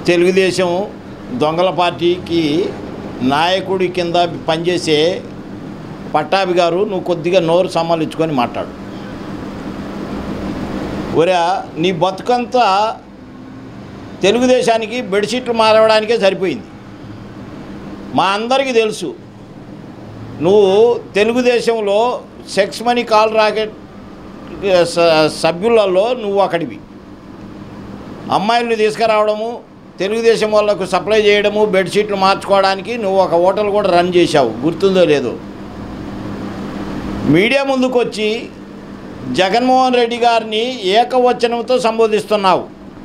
తెలుగుదేశం దొంగల పార్టీకి నాయకుడి కింద పనిచేసే పట్టాభి గారు నువ్వు కొద్దిగా నోరు సమాలించుకొని మాట్లాడు ఒరే నీ బతుకంతా తెలుగుదేశానికి బెడ్షీట్లు మారవడానికే సరిపోయింది మా అందరికీ తెలుసు నువ్వు తెలుగుదేశంలో సెక్స్ మనీ కాల్ రాకెట్ స- సభ్యులలో నువ్వు ఒకడివి అమ్మాయిల్ని తీసుకురావడము తెలుగుదేశం వాళ్ళకు సప్లై చేయడము బెడ్షీట్లు మార్చుకోవడానికి నువ్వు ఒక హోటల్ కూడా రన్ చేశావు గుర్తుందో లేదో మీడియా ముందుకు వచ్చి జగన్మోహన్ రెడ్డి గారిని ఏకవచనంతో సంబోధిస్తున్నావు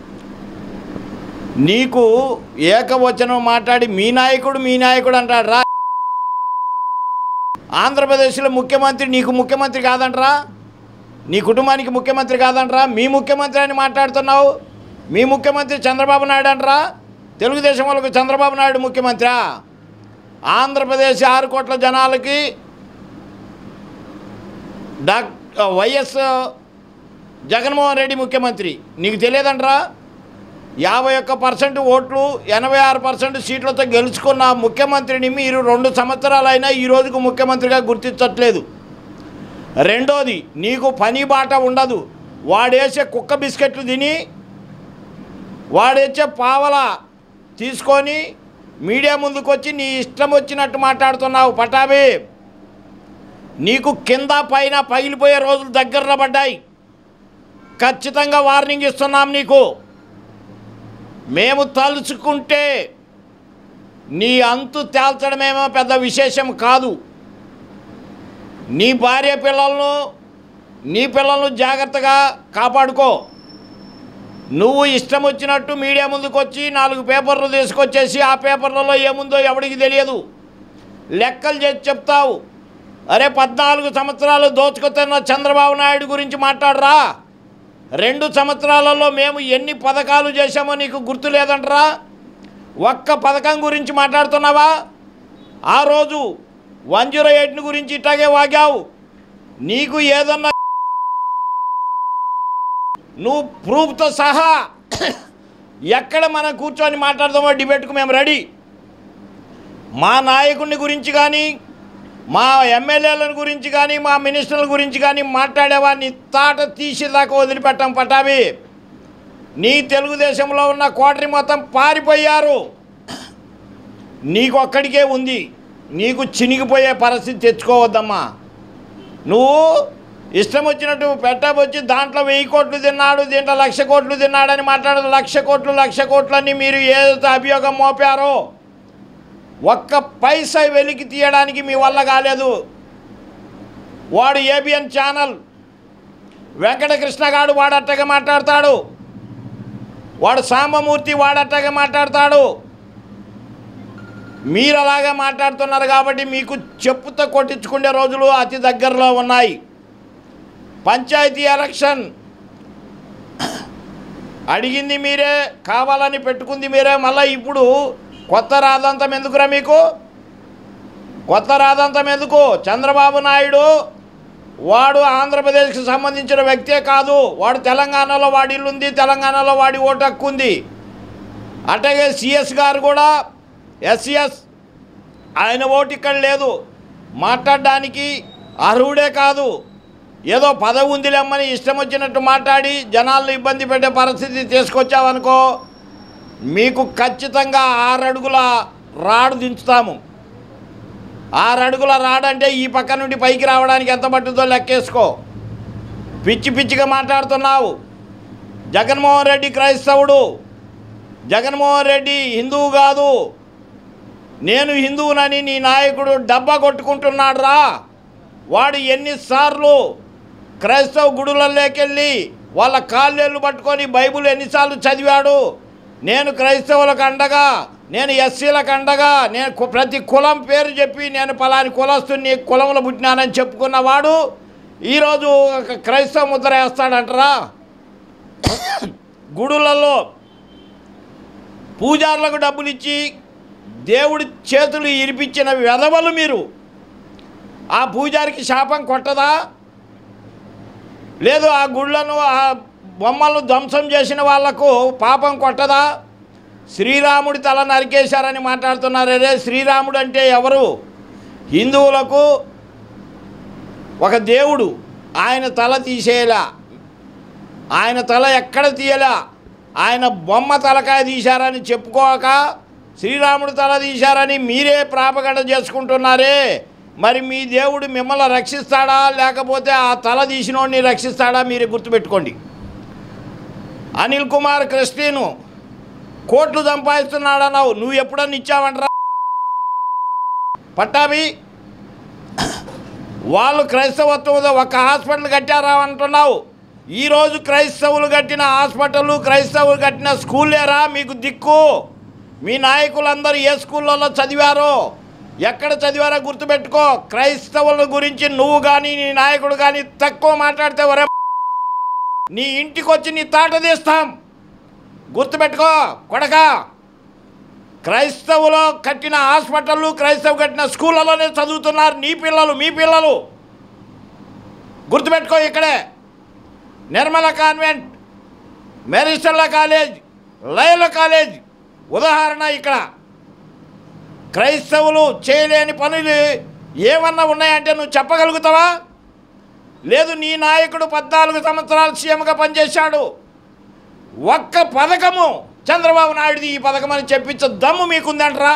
నీకు ఏకవచనం మాట్లాడి మీ నాయకుడు మీ నాయకుడు అంటాడు రా ఆంధ్రప్రదేశ్లో ముఖ్యమంత్రి నీకు ముఖ్యమంత్రి కాదంటరా నీ కుటుంబానికి ముఖ్యమంత్రి కాదంటరా మీ ముఖ్యమంత్రి అని మాట్లాడుతున్నావు మీ ముఖ్యమంత్రి చంద్రబాబు నాయుడు అంటరా తెలుగుదేశం వాళ్ళకు చంద్రబాబు నాయుడు ముఖ్యమంత్రా ఆంధ్రప్రదేశ్ ఆరు కోట్ల జనాలకి డాక్ వైఎస్ జగన్మోహన్ రెడ్డి ముఖ్యమంత్రి నీకు తెలియదంటరా యాభై ఒక్క పర్సెంట్ ఓట్లు ఎనభై ఆరు పర్సెంట్ సీట్లతో గెలుచుకున్న ముఖ్యమంత్రిని మీరు రెండు సంవత్సరాలైనా ఈ రోజుకు ముఖ్యమంత్రిగా గుర్తించట్లేదు రెండోది నీకు పని బాట ఉండదు వాడేసే కుక్క బిస్కెట్లు తిని వాడేసే పావల తీసుకొని మీడియా ముందుకు వచ్చి నీ ఇష్టం వచ్చినట్టు మాట్లాడుతున్నావు పటాబి నీకు కింద పైన పగిలిపోయే రోజులు దగ్గరలో పడ్డాయి ఖచ్చితంగా వార్నింగ్ ఇస్తున్నాం నీకు మేము తలుచుకుంటే నీ అంతు తేల్చడమేమో పెద్ద విశేషం కాదు నీ భార్య పిల్లలను నీ పిల్లలను జాగ్రత్తగా కాపాడుకో నువ్వు ఇష్టం వచ్చినట్టు మీడియా ముందుకు వచ్చి నాలుగు పేపర్లు తీసుకొచ్చేసి ఆ పేపర్లలో ఏముందో ఎవడికి తెలియదు లెక్కలు చేసి చెప్తావు అరే పద్నాలుగు సంవత్సరాలు దోచుకొస్తున్న చంద్రబాబు నాయుడు గురించి మాట్లాడరా రెండు సంవత్సరాలలో మేము ఎన్ని పథకాలు చేశామో నీకు గుర్తు లేదంటరా ఒక్క పథకం గురించి మాట్లాడుతున్నావా ఆ రోజు వన్ జీరో ఎయిట్ని గురించి ఇట్లాగే వాగావు నీకు ఏదన్నా నువ్వు ప్రూఫ్తో సహా ఎక్కడ మనం కూర్చొని మాట్లాడదామో డిబేట్కు మేము రెడీ మా నాయకుడిని గురించి కానీ మా ఎమ్మెల్యేల గురించి కానీ మా మినిస్టర్ల గురించి కానీ మాట్లాడేవాడిని తాట తీసేదాకా వదిలిపెట్టాం పటాబి నీ తెలుగుదేశంలో ఉన్న కోటరి మొత్తం పారిపోయారు నీకు ఒక్కడికే ఉంది నీకు చినిగిపోయే పరిస్థితి తెచ్చుకోవద్దమ్మా నువ్వు ఇష్టం వచ్చినట్టు పెట్టబొచ్చి దాంట్లో వెయ్యి కోట్లు తిన్నాడు దీంట్లో లక్ష కోట్లు తిన్నాడని మాట్లాడదు లక్ష కోట్లు లక్ష కోట్లన్నీ మీరు ఏదైతే అభియోగం మోపారో ఒక్క పైసా వెలికి తీయడానికి మీ వల్ల కాలేదు వాడు ఏబిఎన్ ఛానల్ వెంకటకృష్ణ గాడు వాడట్టగా మాట్లాడతాడు వాడు సాంబమూర్తి వాడట్టగా మాట్లాడతాడు మీరు అలాగే మాట్లాడుతున్నారు కాబట్టి మీకు చెప్పుతో కొట్టించుకునే రోజులు అతి దగ్గరలో ఉన్నాయి పంచాయతీ ఎలక్షన్ అడిగింది మీరే కావాలని పెట్టుకుంది మీరే మళ్ళీ ఇప్పుడు కొత్త రాదంతం ఎందుకురా మీకు కొత్త రాదంతం ఎందుకు చంద్రబాబు నాయుడు వాడు ఆంధ్రప్రదేశ్కి సంబంధించిన వ్యక్తే కాదు వాడు తెలంగాణలో వాడి ఇల్లు ఉంది తెలంగాణలో వాడి ఓటు హక్కు ఉంది అట్లాగే సిఎస్ గారు కూడా ఎస్సిఎస్ ఆయన ఓటు ఇక్కడ లేదు మాట్లాడడానికి అర్హుడే కాదు ఏదో పదవి ఉందిలేమ్మని ఇష్టం వచ్చినట్టు మాట్లాడి జనాలను ఇబ్బంది పెట్టే పరిస్థితి తీసుకొచ్చావనుకో మీకు ఖచ్చితంగా ఆరు అడుగుల రాడు దించుతాము ఆరు అడుగుల రాడు అంటే ఈ పక్క నుండి పైకి రావడానికి ఎంత పట్టుదో లెక్కేసుకో పిచ్చి పిచ్చిగా మాట్లాడుతున్నావు జగన్మోహన్ రెడ్డి క్రైస్తవుడు జగన్మోహన్ రెడ్డి హిందువు కాదు నేను హిందువునని నీ నాయకుడు డబ్బా కొట్టుకుంటున్నాడు రా వాడు ఎన్నిసార్లు క్రైస్తవ గుడులలోకెళ్ళి వాళ్ళ కాళ్ళేళ్ళు పట్టుకొని బైబిల్ ఎన్నిసార్లు చదివాడు నేను క్రైస్తవులకు అండగా నేను ఎస్సీలకు అండగా నేను కు- ప్రతి కులం పేరు చెప్పి నేను పలాని కులస్తుని కులంలో పుట్టినానని చెప్పుకున్నవాడు ఈరోజు ఒక క్రైస్తవ ముద్ర వేస్తాడంటరా గుడులలో పూజారులకు డబ్బులు ఇచ్చి దేవుడి చేతులు ఇరిపించిన వెధవలు మీరు ఆ పూజారికి శాపం కొట్టదా లేదు ఆ గుళ్ళను ఆ బొమ్మలను ధ్వంసం చేసిన వాళ్లకు పాపం కొట్టదా శ్రీరాముడి తల నరికేశారని మాట్లాడుతున్నారు అరే శ్రీరాముడు అంటే ఎవరు హిందువులకు ఒక దేవుడు ఆయన తల తీసేయలా ఆయన తల ఎక్కడ తీయలా ఆయన బొమ్మ తలకాయ తీశారని చెప్పుకోక శ్రీరాముడు తల తీశారని మీరే ప్రాపగండ చేసుకుంటున్నారే మరి మీ దేవుడు మిమ్మల్ని రక్షిస్తాడా లేకపోతే ఆ తల తీసినోడిని రక్షిస్తాడా మీరు గుర్తుపెట్టుకోండి అనిల్ కుమార్ క్రిస్టిను కోట్లు సంపాదిస్తున్నాడన్నావు నువ్వు ఎప్పుడన్నా ఇచ్చావంటరా పట్టాభి వాళ్ళు క్రైస్తవత్వంతో ఒక హాస్పిటల్ కట్టారా అంటున్నావు ఈరోజు క్రైస్తవులు కట్టిన హాస్పిటల్ క్రైస్తవులు కట్టిన స్కూలేరా మీకు దిక్కు మీ నాయకులందరూ ఏ స్కూళ్ళలో చదివారో ఎక్కడ చదివారో గుర్తుపెట్టుకో క్రైస్తవుల గురించి నువ్వు కానీ నీ నాయకుడు కానీ తక్కువ మాట్లాడితే ఒరే నీ ఇంటికి వచ్చి నీ తాట తీస్తాం గుర్తుపెట్టుకో కొడక క్రైస్తవులు కట్టిన హాస్పిటళ్ళు క్రైస్తవు కట్టిన స్కూళ్ళలోనే చదువుతున్నారు నీ పిల్లలు మీ పిల్లలు గుర్తుపెట్టుకో ఇక్కడే నిర్మల కాన్వెంట్ మెరిస్టర్ల కాలేజ్ లయల కాలేజ్ ఉదాహరణ ఇక్కడ క్రైస్తవులు చేయలేని పనులు ఏమన్నా ఉన్నాయంటే నువ్వు చెప్పగలుగుతావా లేదు నీ నాయకుడు పద్నాలుగు సంవత్సరాలు సీఎంగా పనిచేశాడు ఒక్క పథకము చంద్రబాబు నాయుడుది ఈ పథకం అని చెప్పించే దమ్ము మీకుందంటరా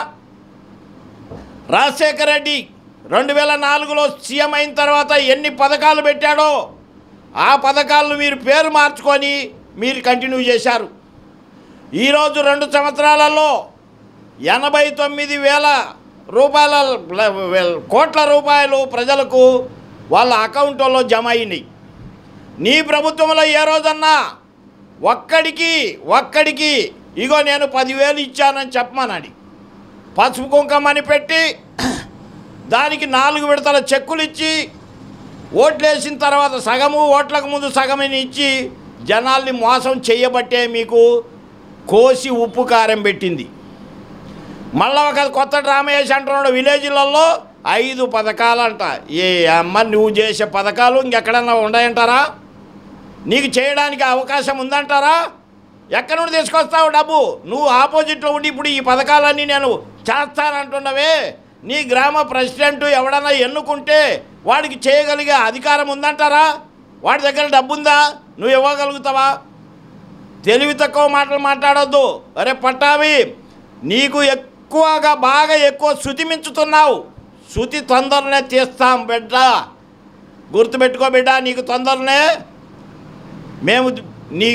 రాజశేఖర రెడ్డి రెండు వేల నాలుగులో సీఎం అయిన తర్వాత ఎన్ని పథకాలు పెట్టాడో ఆ పథకాలను మీరు పేరు మార్చుకొని మీరు కంటిన్యూ చేశారు ఈరోజు రెండు సంవత్సరాలలో ఎనభై తొమ్మిది వేల రూపాయల కోట్ల రూపాయలు ప్రజలకు వాళ్ళ అకౌంట్లో జమ అయినాయి నీ ప్రభుత్వంలో ఏ రోజన్నా ఒక్కడికి ఒక్కడికి ఇగో నేను పదివేలు ఇచ్చానని చెప్పమనండి పసుపు కుంకమని పెట్టి దానికి నాలుగు విడతల చెక్కులు ఇచ్చి ఓట్లేసిన తర్వాత సగము ఓట్లకు ముందు సగమని ఇచ్చి జనాల్ని మోసం చేయబట్టే మీకు కోసి ఉప్పు కారం పెట్టింది మళ్ళా ఒక కొత్త డ్రామా వేసి అంటున్నాడు విలేజ్లలో ఐదు పథకాలంట ఏ అమ్మ నువ్వు చేసే పథకాలు ఇంకెక్కడన్నా ఉన్నాయంటారా నీకు చేయడానికి అవకాశం ఉందంటారా ఎక్కడి నుండి తీసుకొస్తావు డబ్బు నువ్వు ఆపోజిట్లో ఉండి ఇప్పుడు ఈ పథకాలన్నీ నేను చేస్తానంటున్నవే నీ గ్రామ ప్రెసిడెంట్ ఎవడన్నా ఎన్నుకుంటే వాడికి చేయగలిగే అధికారం ఉందంటారా వాడి దగ్గర డబ్బు ఉందా నువ్వు ఇవ్వగలుగుతావా తెలివి తక్కువ మాటలు మాట్లాడొద్దు అరే పట్టావి నీకు ఎక్కువగా బాగా ఎక్కువ శృతి మించుతున్నావు శృతి తొందరనే తీస్తాం బిడ్డ గుర్తుపెట్టుకో బిడ్డ నీకు తొందరనే మేము నీ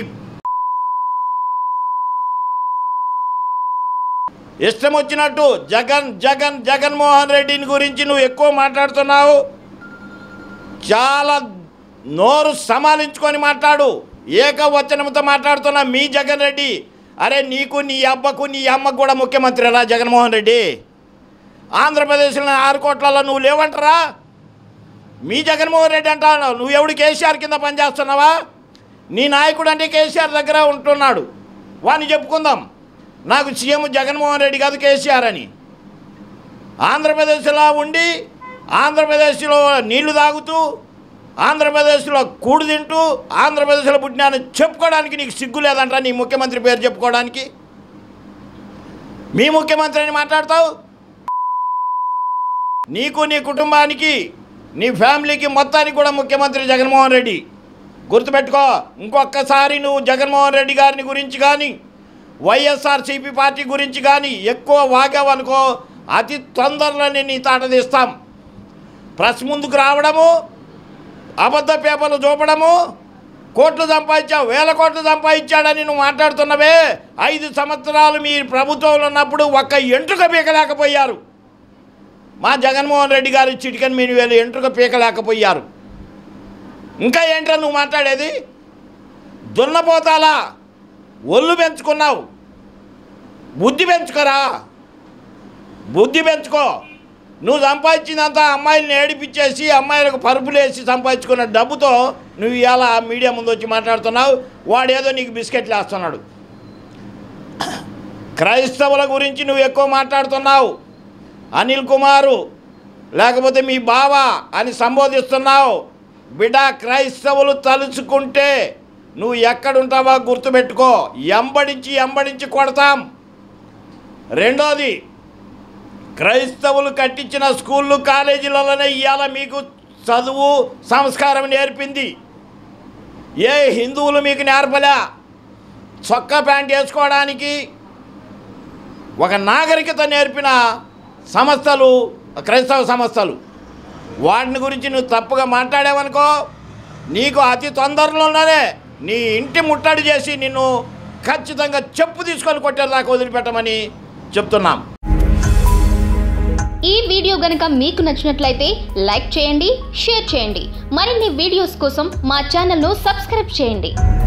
ఇష్టం వచ్చినట్టు జగన్ జగన్ జగన్మోహన్ రెడ్డిని గురించి నువ్వు ఎక్కువ మాట్లాడుతున్నావు చాలా నోరు సమాలించుకొని మాట్లాడు ఏకవచనంతో మాట్లాడుతున్న మీ జగన్ రెడ్డి అరే నీకు నీ అబ్బకు నీ అమ్మకు కూడా ముఖ్యమంత్రి రా జగన్మోహన్ రెడ్డి ఆంధ్రప్రదేశ్లో ఆరు కోట్లలో నువ్వు లేవంటరా మీ జగన్మోహన్ రెడ్డి అంటావు నువ్వు ఎవడు కేసీఆర్ కింద పనిచేస్తున్నావా నీ నాయకుడు అంటే కేసీఆర్ దగ్గర ఉంటున్నాడు వాడిని చెప్పుకుందాం నాకు సీఎం జగన్మోహన్ రెడ్డి కాదు కేసీఆర్ అని ఆంధ్రప్రదేశ్లో ఉండి ఆంధ్రప్రదేశ్లో నీళ్లు తాగుతూ ఆంధ్రప్రదేశ్లో కూడు తింటూ ఆంధ్రప్రదేశ్లో పుట్టినాను చెప్పుకోవడానికి నీకు సిగ్గు లేదంట నీ ముఖ్యమంత్రి పేరు చెప్పుకోవడానికి మీ ముఖ్యమంత్రి అని మాట్లాడతావు నీకు నీ కుటుంబానికి నీ ఫ్యామిలీకి మొత్తానికి కూడా ముఖ్యమంత్రి జగన్మోహన్ రెడ్డి గుర్తుపెట్టుకో ఇంకొకసారి నువ్వు జగన్మోహన్ రెడ్డి గారిని గురించి కానీ వైఎస్ఆర్సీపీ పార్టీ గురించి కానీ ఎక్కువ వాగావనుకో అతి తొందరలోనే నీ తాట తీస్తాం ప్రెస్ ముందుకు రావడము అబద్ధ పేపర్లు చూపడము కోట్లు సంపాదించావు వేల కోట్లు సంపాదించాడని నువ్వు మాట్లాడుతున్నవే ఐదు సంవత్సరాలు మీ ప్రభుత్వంలో ఉన్నప్పుడు ఒక్క ఎంట్రుక పీకలేకపోయారు మా జగన్మోహన్ రెడ్డి గారు చిటికన్ మీని వేలు ఎంట్రుక పీకలేకపోయారు ఇంకా ఏంట్రా నువ్వు మాట్లాడేది దున్నపోతాలా ఒళ్ళు పెంచుకున్నావు బుద్ధి పెంచుకోరా బుద్ధి పెంచుకో నువ్వు సంపాదించినంత అమ్మాయిల్ని ఏడిపించేసి అమ్మాయిలకు పరుపులు వేసి సంపాదించుకున్న డబ్బుతో నువ్వు ఇవాళ మీడియా ముందు వచ్చి మాట్లాడుతున్నావు వాడు ఏదో నీకు బిస్కెట్లు వేస్తున్నాడు క్రైస్తవుల గురించి నువ్వు ఎక్కువ మాట్లాడుతున్నావు అనిల్ కుమారు లేకపోతే మీ బావ అని సంబోధిస్తున్నావు బిడ్డ క్రైస్తవులు తలుచుకుంటే నువ్వు ఎక్కడుంటావో గుర్తుపెట్టుకో ఎంబడించి ఎంబడించి కొడతాం రెండోది క్రైస్తవులు కట్టించిన స్కూళ్ళు కాలేజీలలోనే ఇవాళ మీకు చదువు సంస్కారం నేర్పింది ఏ హిందువులు మీకు నేర్పలే చొక్కా ప్యాంట్ వేసుకోవడానికి ఒక నాగరికత నేర్పిన సంస్థలు క్రైస్తవ సంస్థలు వాటిని గురించి నువ్వు తప్పుగా మాట్లాడావనుకో నీకు అతి తొందరలోనే నీ ఇంటి ముట్టడి చేసి నిన్ను ఖచ్చితంగా చెప్పు తీసుకొని కొట్టేదాకా వదిలిపెట్టమని చెప్తున్నాం ఈ వీడియో గనుక మీకు నచ్చినట్లయితే లైక్ చేయండి షేర్ చేయండి మరిన్ని వీడియోస్ కోసం మా ఛానల్ను సబ్స్క్రైబ్ చేయండి